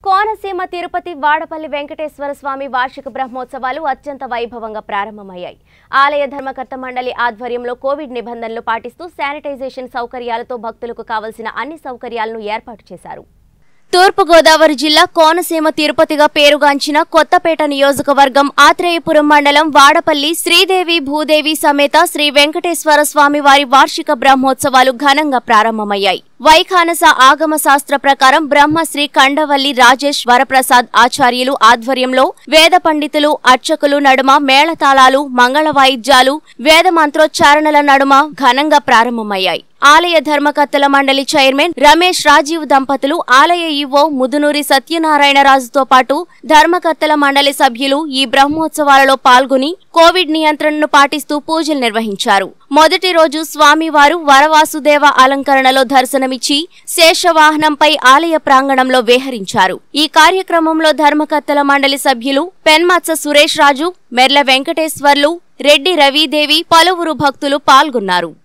కోనసీమ తిరుపతి వాడపల్లి వెంకటేశ్వర స్వామి వార్షిక బ్రహ్మోత్సవాలు అత్యంత వైభవంగా ప్రారంభమయ్యాయి ఆలయ ధర్మకర్త మండలి ఆధ్వర్యంలో కోవిడ్ నిబంధనలు పాటిస్తూ శానిటైజేషన్ సౌకర్యాలతో భక్తులకు కావలసిన అన్ని సౌకర్యాలను ఏర్పాటు చేశారు తూర్పుగోదావరి జిల్లా కోనసీమ తిరుపతిగా పేరుగాంచిన కొత్తపేట నియోజకవర్గం ఆత్రేయపురం మండలం వాడపల్లి శ్రీదేవి భూదేవి సమేత శ్రీ వెంకటేశ్వర స్వామి వారి వార్షిక బ్రహ్మోత్సవాలు ఘనంగా ప్రారంభమయ్యాయి వైఖానస ఆగమ శాస్త్ర ప్రకారం బ్రహ్మశ్రీ కండవల్లి రాజేష్ వరప్రసాద్ ఆచార్యులు ఆధ్వర్యంలో వేద పండితులు అర్చకులు నడుమ మేళతాళాలు మంగళ వాయిద్యాలు వేద మంత్రోచ్చారణల నడుమ ఘనంగా ప్రారంభమయ్యాయి ఆలయ ధర్మకర్తల మండలి చైర్మన్ రమేష్ రాజీవ్ దంపతులు ఆలయ ఈవో ముదునూరి సత్యనారాయణరాజుతో పాటు ధర్మకర్తల మండలి సభ్యులు ఈ బ్రహ్మోత్సవాలలో పాల్గొని కోవిడ్ నియంత్రణను పాటిస్తూ పూజలు నిర్వహించారు మొదటి రోజు స్వామివారు వరవాసుదేవ అలంకరణలో దర్శనమిచ్చి శేషవాహనంపై ఆలయ ప్రాంగణంలో వేహరించారు ఈ కార్యక్రమంలో ధర్మకర్తల మండలి సభ్యులు పెన్మత్స సురేష్ రాజు మెర్ల వెంకటేశ్వర్లు రెడ్డి రవీదేవి పలువురు భక్తులు పాల్గొన్నారు